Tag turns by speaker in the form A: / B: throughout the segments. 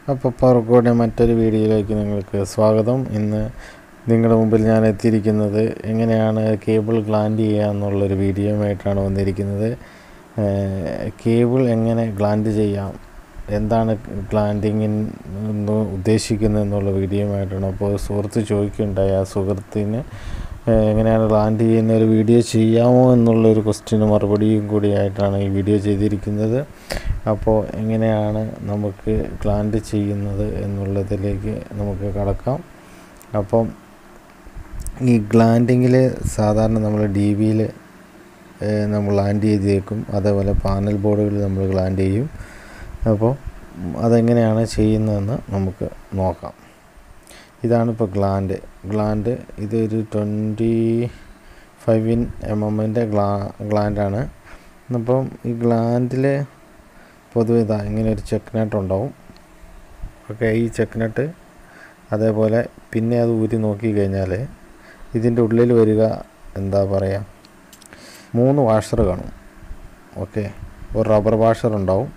A: അപ്പോൾ പവർക്കോടെ മറ്റൊരു വീഡിയോയിലേക്ക് നിങ്ങൾക്ക് സ്വാഗതം ഇന്ന് നിങ്ങളുടെ മുമ്പിൽ ഞാൻ എത്തിയിരിക്കുന്നത് എങ്ങനെയാണ് കേബിൾ ഗ്ലാൻഡ് ചെയ്യുക എന്നുള്ളൊരു വീഡിയോയുമായിട്ടാണ് വന്നിരിക്കുന്നത് കേബിൾ എങ്ങനെ ഗ്ലാൻഡ് ചെയ്യാം എന്താണ് ഗ്ലാൻഡിങ്ങിന് ഉദ്ദേശിക്കുന്നത് എന്നുള്ള വീഡിയോയുമായിട്ടാണ് അപ്പോൾ സുഹൃത്ത് ചോദിക്കുകയുണ്ടായി ആ സുഹൃത്തിന് എങ്ങനെയാണ് ഗ്ലാൻഡ് ചെയ്യുന്ന ഒരു വീഡിയോ ചെയ്യാമോ എന്നുള്ളൊരു ക്വസ്റ്റ്യന് മറുപടിയും കൂടിയായിട്ടാണ് ഈ വീഡിയോ ചെയ്തിരിക്കുന്നത് അപ്പോൾ എങ്ങനെയാണ് നമുക്ക് ഗ്ലാൻഡ് ചെയ്യുന്നത് എന്നുള്ളതിലേക്ക് നമുക്ക് കടക്കാം അപ്പം ഈ ഗ്ലാൻഡിങ്ങിൽ സാധാരണ നമ്മൾ ഡി വിയിൽ നമ്മൾ ലാൻഡ് ചെയ്തേക്കും അതേപോലെ പാനൽ ബോർഡുകളിൽ നമ്മൾ ഗ്ലാൻഡ് ചെയ്യും അപ്പോൾ അതെങ്ങനെയാണ് ചെയ്യുന്നതെന്ന് നമുക്ക് നോക്കാം ഇതാണ് ഇപ്പോൾ ഗ്ലാൻഡ് ഗ്ലാൻഡ് ഇതൊരു ട്വൻറ്റി ഫൈവ് ഇൻ എം എമ്മിൻ്റെ ഗ്ലാ ഗ്ലാൻഡാണ് അപ്പം ഈ ഗ്ലാൻഡിൽ പൊതുവെ ഇതാ ഇങ്ങനെ ഒരു ചെക്ക് നട്ട് ഉണ്ടാവും ഓക്കെ ഈ ചെക്ക് നട്ട് അതേപോലെ പിന്നെ അത് ഊരി നോക്കി കഴിഞ്ഞാൽ ഇതിൻ്റെ ഉള്ളിൽ വരിക എന്താ പറയുക മൂന്ന് വാഷർ കാണും ഓക്കെ ഒരു റബ്ബർ വാഷർ ഉണ്ടാവും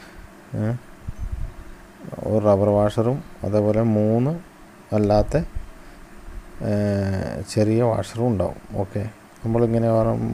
A: ഒരു റബ്ബർ വാഷറും അതേപോലെ മൂന്ന് അല്ലാത്ത ചെറിയ വാഷറും ഉണ്ടാവും ഓക്കെ നമ്മളിങ്ങനെ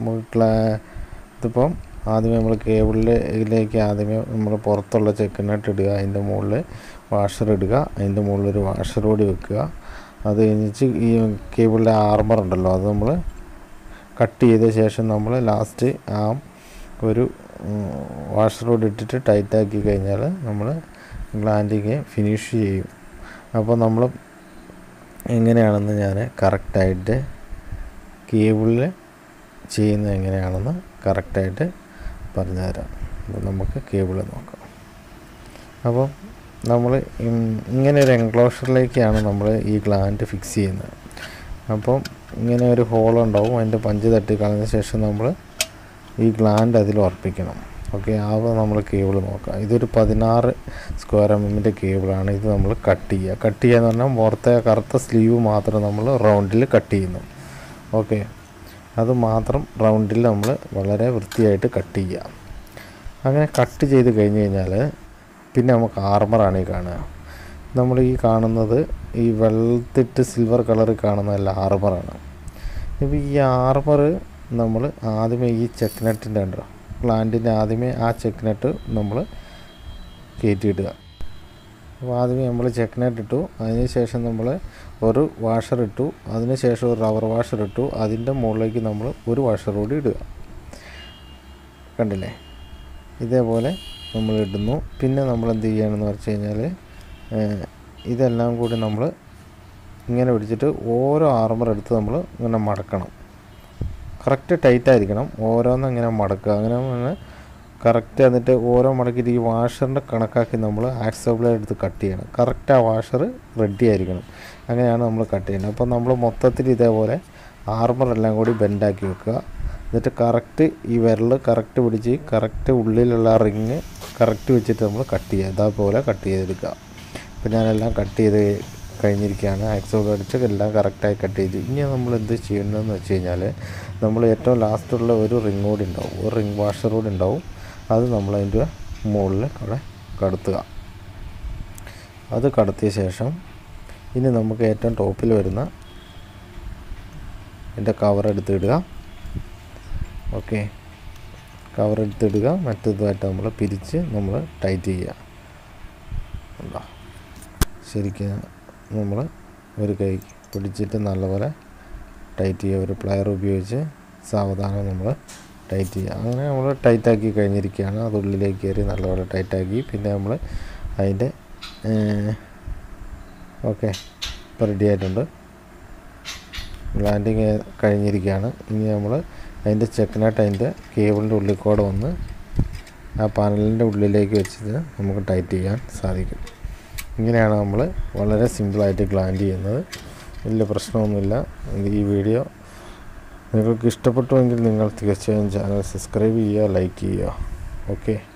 A: ഇതിപ്പം ആദ്യമേ നമ്മൾ കേബിളിലേക്ക് ആദ്യമേ നമ്മൾ പുറത്തുള്ള ചെക്കിനട്ട് ഇടുക അതിൻ്റെ മുകളിൽ വാഷർ ഇടുക അതിൻ്റെ മുകളിൽ ഒരു വാഷർ കൂടി വെക്കുക അത് കഴിഞ്ഞിട്ട് ഈ കേബിളിൻ്റെ ആർമർ ഉണ്ടല്ലോ അത് നമ്മൾ കട്ട് ചെയ്ത ശേഷം നമ്മൾ ലാസ്റ്റ് ആ ഒരു വാഷർ കൂടി ഇട്ടിട്ട് ടൈറ്റാക്കി കഴിഞ്ഞാൽ നമ്മൾ ഗ്ലാൻഡിങ് ഫിനിഷ് ചെയ്യും അപ്പോൾ നമ്മൾ എങ്ങനെയാണെന്ന് ഞാൻ കറക്റ്റായിട്ട് കേബിളിൽ ചെയ്യുന്നത് എങ്ങനെയാണെന്ന് കറക്റ്റായിട്ട് പറഞ്ഞുതരാം അപ്പോൾ നമുക്ക് കേബിൾ നോക്കാം അപ്പോൾ നമ്മൾ ഇങ്ങനെ ഒരു എൻക്ലോഷറിലേക്കാണ് നമ്മൾ ഈ ഗ്ലാൻഡ് ഫിക്സ് ചെയ്യുന്നത് അപ്പം ഇങ്ങനെ ഒരു ഹോൾ ഉണ്ടാവും അതിൻ്റെ പഞ്ച് തട്ടി കളഞ്ഞ ശേഷം നമ്മൾ ഈ ഗ്ലാൻഡ് അതിൽ ഉറപ്പിക്കണം ഓക്കെ ആ നമ്മൾ കേബിൾ നോക്കാം ഇതൊരു പതിനാറ് സ്ക്വയർ എം എമ്മിൻ്റെ കേബിളാണ് ഇത് നമ്മൾ കട്ട് ചെയ്യുക കട്ട് ചെയ്യുക എന്ന് പറഞ്ഞാൽ പുറത്തെ കറുത്ത സ്ലീവ് മാത്രം നമ്മൾ റൗണ്ടിൽ കട്ട് ചെയ്യുന്നു ഓക്കെ അത് മാത്രം റൗണ്ടിൽ നമ്മൾ വളരെ വൃത്തിയായിട്ട് കട്ട് ചെയ്യുക അങ്ങനെ കട്ട് ചെയ്ത് കഴിഞ്ഞ് കഴിഞ്ഞാൽ പിന്നെ നമുക്ക് ആർമറാണ് ഈ കാണുക നമ്മൾ ഈ കാണുന്നത് ഈ വെള്ളത്തിട്ട് സിൽവർ കളറിൽ കാണുന്നതല്ല ആർമറാണ് ഇപ്പോൾ ഈ ആർമർ നമ്മൾ ആദ്യമേ ഈ ചെക്ക് നട്ടിൻ്റെ ഉണ്ടോ പ്ലാന്റിൻ്റെ ആദ്യമേ ആ ചെക്ക് നട്ട് നമ്മൾ കയറ്റിയിടുക അപ്പോൾ ആദ്യമേ നമ്മൾ ചെക്ക് നട്ട് ഇട്ടു അതിന് ശേഷം നമ്മൾ ഒരു വാഷർ ഇട്ടു അതിന് ശേഷം ഒരു റബ്ബർ വാഷർ ഇട്ടു അതിൻ്റെ മുകളിലേക്ക് നമ്മൾ ഒരു വാഷർ കൂടി ഇടുക കണ്ടില്ലേ ഇതേപോലെ നമ്മൾ ഇടുന്നു പിന്നെ നമ്മൾ എന്ത് ചെയ്യണമെന്ന് വെച്ച് കഴിഞ്ഞാൽ ഇതെല്ലാം കൂടി നമ്മൾ ഇങ്ങനെ പിടിച്ചിട്ട് ഓരോ ആർമർ എടുത്ത് നമ്മൾ ഇങ്ങനെ മടക്കണം കറക്റ്റ് ടൈറ്റ് ആയിരിക്കണം ഓരോന്നും ഇങ്ങനെ മടക്കുക അങ്ങനെ കറക്റ്റ് എന്നിട്ട് ഓരോ മടക്കിയിട്ട് ഈ വാഷറിൻ്റെ കണക്കാക്കി നമ്മൾ ആക്സബിളെ എടുത്ത് കട്ട് ചെയ്യണം കറക്റ്റ് ആ വാഷർ റെഡി ആയിരിക്കണം അങ്ങനെയാണ് നമ്മൾ കട്ട് ചെയ്യുന്നത് അപ്പോൾ നമ്മൾ മൊത്തത്തിൽ ഇതേപോലെ ആർമർ എല്ലാം കൂടി ബെൻഡാക്കി വെക്കുക എന്നിട്ട് കറക്റ്റ് ഈ വിരൽ കറക്റ്റ് പിടിച്ച് കറക്റ്റ് ഉള്ളിലുള്ള റിങ് കറക്റ്റ് വെച്ചിട്ട് നമ്മൾ കട്ട് ചെയ്യുക ഇതേപോലെ കട്ട് ചെയ്തെടുക്കുക അപ്പോൾ ഞാനെല്ലാം കട്ട് ചെയ്ത് കഴിഞ്ഞിരിക്കുകയാണ് ആക്സോൾ അടിച്ച് എല്ലാം കറക്റ്റായി കട്ട് ചെയ്തു ഇനി നമ്മൾ എന്ത് ചെയ്യേണ്ടതെന്ന് വെച്ച് കഴിഞ്ഞാൽ നമ്മൾ ഏറ്റവും ലാസ്റ്റുള്ള ഒരു റിങ് കൂടി ഉണ്ടാവും ഒരു റിങ് വാഷർ കൂടി ഉണ്ടാവും അത് നമ്മൾ അതിൻ്റെ മുകളിൽ അവിടെ കടത്തുക അത് കടത്തിയ ശേഷം ഇനി നമുക്ക് ഏറ്റവും ടോപ്പിൽ വരുന്ന എൻ്റെ കവർ എടുത്തിടുക ഓക്കെ കവർ എടുത്തിടുക മറ്റേതുമായിട്ട് നമ്മൾ പിരിച്ച് നമ്മൾ ടൈറ്റ് ചെയ്യുക ഉണ്ടോ ശരിക്കും നമ്മൾ ഒരു കൈ പിടിച്ചിട്ട് നല്ലപോലെ ടൈറ്റ് ചെയ്യുക ഒരു പ്ലെയർ ഉപയോഗിച്ച് സാവധാനം നമ്മൾ ടൈറ്റ് ചെയ്യുക അങ്ങനെ നമ്മൾ ടൈറ്റാക്കി കഴിഞ്ഞിരിക്കുകയാണ് അത് ഉള്ളിലേക്ക് കയറി നല്ലപോലെ ടൈറ്റാക്കി പിന്നെ നമ്മൾ അതിൻ്റെ ഓക്കെ ഇപ്പോൾ റെഡി ആയിട്ടുണ്ട് ലാൻഡിങ് കഴിഞ്ഞിരിക്കുകയാണ് ഇനി നമ്മൾ അതിൻ്റെ ചെക്കിനായിട്ട് അതിൻ്റെ കേബിളിൻ്റെ ഉള്ളിൽ കൂടെ വന്ന് ആ പാനലിൻ്റെ ഉള്ളിലേക്ക് വെച്ചിട്ട് നമുക്ക് ടൈറ്റ് ചെയ്യാൻ സാധിക്കും ഇങ്ങനെയാണ് നമ്മൾ വളരെ സിമ്പിളായിട്ട് ഗ്ലാൻഡ് ചെയ്യുന്നത് വലിയ പ്രശ്നമൊന്നുമില്ല ഈ വീഡിയോ നിങ്ങൾക്ക് ഇഷ്ടപ്പെട്ടുവെങ്കിൽ നിങ്ങൾ തീർച്ചയായും ചാനൽ സബ്സ്ക്രൈബ് ചെയ്യുക ലൈക്ക് ചെയ്യുക ഓക്കെ